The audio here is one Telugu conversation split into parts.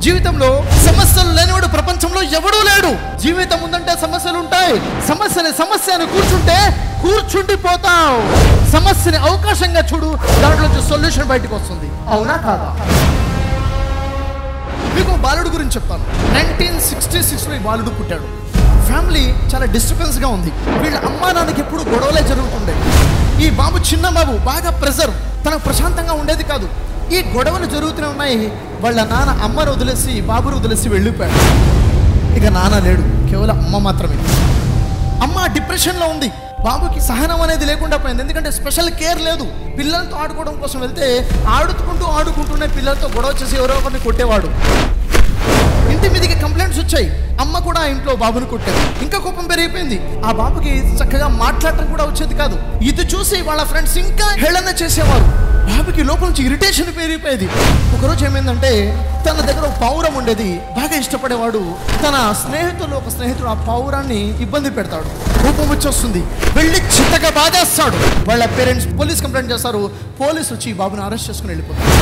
జీవితంలో సమస్యలు లేనివాడు ప్రపంచంలో ఎవడూ లేడు జీవితం ఉందంటే సమస్యలు ఉంటాయి సమస్యని సమస్య అని కూర్చుంటే కూర్చుండిపోతావు సమస్యని అవకాశంగా చూడు దాంట్లో నుంచి సొల్యూషన్ బయటకు వస్తుంది అవునా కాదా మీకు బాలుడు గురించి చెప్తాను నైన్టీన్ సిక్స్టీ సిక్స్లో ఈ బాలుడు పుట్టాడు ఫ్యామిలీ చాలా డిస్టర్బెన్స్గా ఉంది వీళ్ళ అమ్మా నాన్నకి ఎప్పుడు గొడవలే జరుగుతుండే ఈ బాబు చిన్న బాబు బాగా ప్రెజర్ తనకు ప్రశాంతంగా ఉండేది కాదు ఈ గొడవలు జరుగుతూనే ఉన్నాయి వాళ్ళ నాన్న అమ్మను వదిలేసి బాబును వదిలేసి వెళ్ళిపోయాడు ఇక నాన్న లేడు కేవలం అమ్మ మాత్రమే అమ్మ డిప్రెషన్లో ఉంది బాబుకి సహనం అనేది లేకుండా పోయింది ఎందుకంటే స్పెషల్ కేర్ లేదు పిల్లలతో ఆడుకోవడం కోసం వెళ్తే ఆడుకుంటూ ఆడుకుంటూనే పిల్లలతో గొడవ చేసి ఎవరో ఒకరిని కొట్టేవాడు ఇంటి మీదకి కంప్లైంట్స్ వచ్చాయి అమ్మ కూడా ఆ ఇంట్లో బాబుని కొట్టేది ఇంకా కోపం పెరిగిపోయింది ఆ బాబుకి చక్కగా మాట్లాడటం కూడా వచ్చేది కాదు ఇది చూసి వాళ్ళ ఫ్రెండ్స్ ఇంకా హేళన చేసేవారు బాబుకి లోపల నుంచి ఇరిటేషన్ పెరిగిపోయేది ఒకరోజు ఏమైందంటే తన దగ్గర ఒక పౌరం ఉండేది బాగా ఇష్టపడేవాడు తన స్నేహితులు ఒక స్నేహితుడు ఆ పౌరాన్ని ఇబ్బంది పెడతాడు కోపం వచ్చేస్తుంది వెళ్ళి చిత్తగా బాధేస్తాడు వాళ్ళ పేరెంట్స్ పోలీస్ కంప్లైంట్ చేస్తారు పోలీస్ వచ్చి ఈ బాబుని అరెస్ట్ చేసుకుని వెళ్ళిపోతారు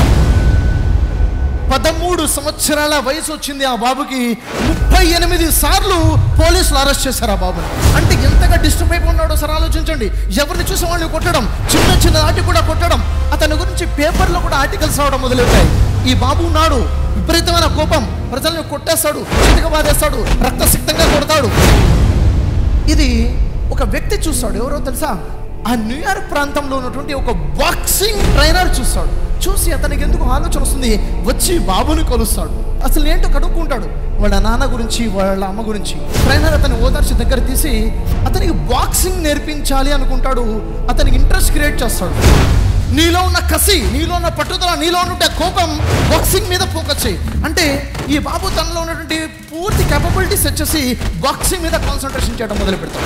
పదమూడు సంవత్సరాల వయసు వచ్చింది ఆ బాబుకి ముప్పై ఎనిమిది సార్లు పోలీసులు అరెస్ట్ చేశారు ఆ బాబుని అంటే ఎంతగా డిస్టర్బ్ అయిపోయినాడో సార్ ఆలోచించండి ఎవరిని చూసి వాళ్ళని కొట్టడం చిన్న చిన్న ఆటి కూడా కొట్టడం అతని గురించి పేపర్లో కూడా ఆర్టికల్స్ రావడం మొదలెట్టాయి ఈ బాబు ఉన్నాడు విపరీతమైన కోపం ప్రజల్ని కొట్టేస్తాడు చేతిగా బాధేస్తాడు రక్తసిక్తంగా కొడతాడు ఇది ఒక వ్యక్తి చూస్తాడు ఎవరో తెలుసా ఆ న్యూయార్క్ ప్రాంతంలో ఉన్నటువంటి ఒక బాక్సింగ్ ట్రైనర్ చూస్తాడు చూసి అతనికి ఎందుకు ఆలోచన వస్తుంది వచ్చి బాబుని కొలుస్తాడు అసలు ఏంటో కడుక్కుంటాడు వాళ్ళ నాన్న గురించి వాళ్ళ అమ్మ గురించి ట్రైనర్ అతని ఓదార్చి దగ్గర తీసి అతనికి బాక్సింగ్ నేర్పించాలి అనుకుంటాడు అతనికి ఇంట్రెస్ట్ క్రియేట్ చేస్తాడు నీలో ఉన్న కసి నీలో ఉన్న పట్టుదల నీలో ఉన్న కోపం బాక్సింగ్ మీద ఫోకస్ చేయి అంటే ఈ బాబు తనలో ఉన్నటువంటి పూర్తి కేపబిలిటీస్ వచ్చేసి బాక్సింగ్ మీద కాన్సన్ట్రేషన్ చేయడం మొదలు పెడతాడు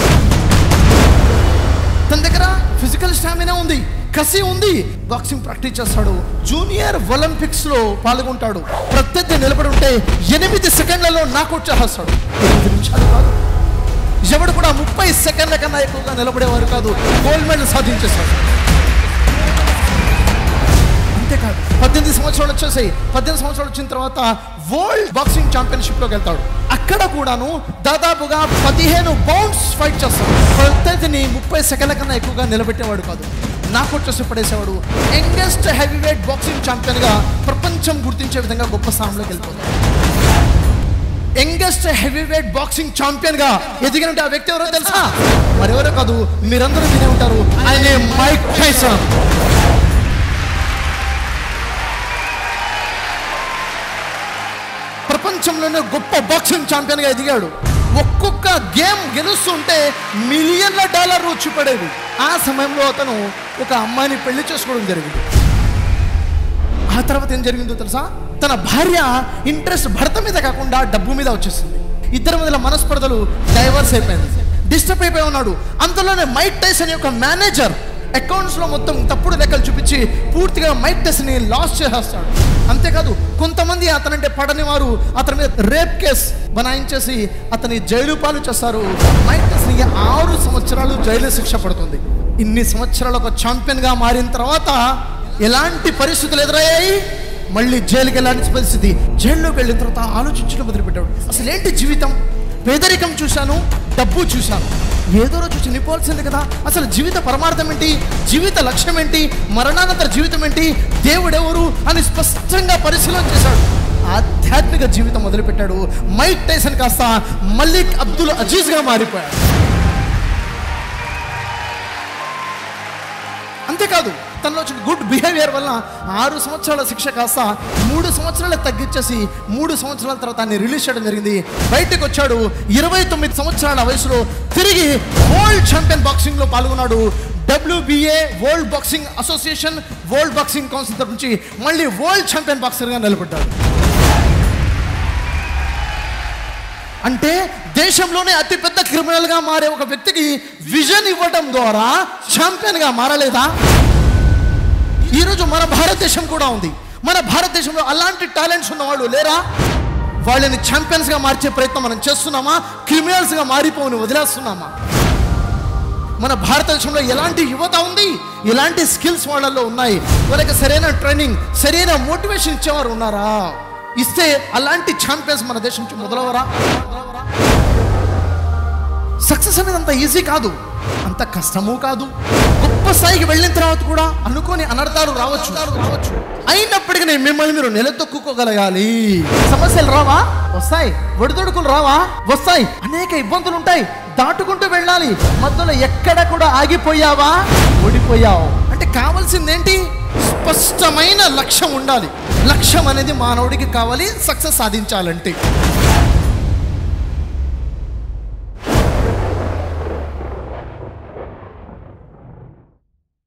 తన దగ్గర ఫిజికల్ స్టామినా ఉంది కసి ఉంది బాక్సింగ్ ప్రాక్టీస్ చేస్తాడు జూనియర్ ఒలింపిక్స్ లో పాల్గొంటాడు ప్రత్యర్థి నిలబడి ఉంటే ఎనిమిది సెకండ్లలో నాకౌట్ చేస్తాడు ఎనిమిది నిమిషాలు కాదు ఎవడు కూడా ముప్పై సెకండ్ల కన్నా ఎక్కువగా నిలబడేవారు కాదు గోల్డ్ మెడల్ సాధించేస్తాడు అంతేకాదు పద్దెనిమిది సంవత్సరాలు వచ్చేసాయి పద్దెనిమిది సంవత్సరాలు వచ్చిన తర్వాత వరల్డ్ బాక్సింగ్ ఛాంపియన్షిప్ లోకి వెళ్తాడు అక్కడ కూడాను దాదాపుగా పదిహేను బౌండ్స్ ఫైట్ చేస్తాడు ప్రత్యర్థిని ముప్పై సెకండ్ల కన్నా ఎక్కువగా నిలబెట్టేవాడు కాదు నాకు వచ్చేసి పడేసేవాడు youngest heavyweight boxing champion గా ప్రపంచం గుర్తించే విధంగా గొప్ప స్థానంలోకి వెళ్ళిపోతాడు youngest heavyweight boxing champion గా ఎదిగిన ఆ వ్యక్తి ఎవరో తెలుసా మరెవరో కాదు మీరందరూ వినే ఉంటారు ఆయన మైక్ టైసన్ ప్రపంచంలోనే గొప్ప బాక్సింగ్ ఛాంపియన్ గా ఎదిగాడు ఒక్కొక్క గేమ్ గెలుస్తుంటే మిలియన్ల డాలర్ వచ్చి పడేది ఆ సమయంలో అతను ఒక అమ్మాయిని పెళ్లి చేసుకోవడం జరిగింది ఆ తర్వాత ఏం జరిగిందో తెలుసా తన భార్య ఇంట్రెస్ట్ భర్త మీద కాకుండా డబ్బు మీద వచ్చేసింది ఇద్దరి మధ్యలో మనస్పర్ధలు డైవర్స్ అయిపోయింది డిస్టర్బ్ అయిపోయి ఉన్నాడు అంతలోనే మైక్ టైసన్ యొక్క మేనేజర్ అకౌంట్స్ లో మొత్తం తప్పుడు లెక్కలు చూపించి పూర్తిగా మైక్ టెస్ట్ ని లాస్ చేసేస్తాడు అంతేకాదు కొంతమంది అతనంటే పడని వారు అతని మీద రేప్ కేస్ బనాయించేసి అతని జైలు పాలు చేస్తారు మైక్ టెస్ట్ ని ఆరు సంవత్సరాలు జైలు శిక్ష పడుతుంది ఇన్ని సంవత్సరాలు ఒక ఛాంపియన్ గా మారిన తర్వాత ఎలాంటి పరిస్థితులు ఎదురయ్యాయి మళ్ళీ జైలుకి వెళ్ళాల్సిన పరిస్థితి జైల్లోకి వెళ్ళిన తర్వాత ఆలోచించడం మొదలుపెట్టాడు అసలు ఏంటి జీవితం పేదరికం చూశాను డబ్బు చూశాను ఏదో రోజు చనిపోవాల్సింది కదా అసలు జీవిత పరమార్థం ఏంటి జీవిత లక్ష్యం ఏంటి మరణానంతర జీవితం ఏంటి దేవుడెవరు అని స్పష్టంగా పరిశీలన చేశాడు ఆధ్యాత్మిక జీవితం మొదలుపెట్టాడు మైక్ టైసన్ కాస్త మలిక్ అబ్దుల్ అజీజ్గా మారిపోయాడు అంతేకాదు తనలో వచ్చిన గుడ్ బిహేవియర్ వల్ల ఆరు సంవత్సరాల శిక్ష కాస్త మూడు సంవత్సరాలు తగ్గించేసి మూడు సంవత్సరాల తర్వాత ఆయన రిలీజ్ చేయడం జరిగింది బయటకు వచ్చాడు ఇరవై తొమ్మిది సంవత్సరాల వయసులో తిరిగి వరల్డ్ ఛాంపియన్ బాక్సింగ్ లో పాల్గొన్నాడు WBA world boxing association world boxing council తరఫు నుంచి మళ్ళీ వరల్డ్ ఛాంపియన్ బాక్సర్గా నిలబడ్డాడు అంటే దేశంలోనే అతిపెద్ద క్రిమినల్ గా మారే ఒక వ్యక్తికి విజన్ ఇవ్వడం ద్వారా ఛాంపియన్ గా మారలేదా ఈరోజు మన భారతదేశం కూడా ఉంది మన భారతదేశంలో అలాంటి టాలెంట్స్ ఉన్నవాళ్ళు లేరా వాళ్ళని ఛాంపియన్స్ గా మార్చే ప్రయత్నం మనం చేస్తున్నామా క్రిమినల్స్ గా మారిపోని వదిలేస్తున్నామా మన భారతదేశంలో ఎలాంటి యువత ఉంది ఎలాంటి స్కిల్స్ వాళ్ళల్లో ఉన్నాయి వాళ్ళకి సరైన ట్రైనింగ్ సరైన మోటివేషన్ ఇచ్చేవారు ఉన్నారా ఇస్తే అలాంటి ఛాంపియన్స్ మన దేశం నుంచి మొదలవరా సక్సెస్ అనేది అంత ఈజీ కాదు అంత కష్టము కాదు గొప్ప స్థాయికి వెళ్ళిన తర్వాత కూడా అనుకోని అనర్థాలు రావచ్చు రావచ్చు అయినప్పటికీ నేను మిమ్మల్ని మీరు నిలదొక్కుకోగలగాలి సమస్యలు రావా వస్తాయి ఒడిదొడుకులు రావా వస్తాయి అనేక ఇబ్బందులు ఉంటాయి దాటుకుంటూ వెళ్ళాలి మధ్యలో ఎక్కడ కూడా ఆగిపోయావా ఓడిపోయావు అంటే కావాల్సింది ఏంటి స్పష్టమైన లక్ష్యం ఉండాలి లక్ష్యం అనేది మానవుడికి కావాలి సక్సెస్ సాధించాలంటే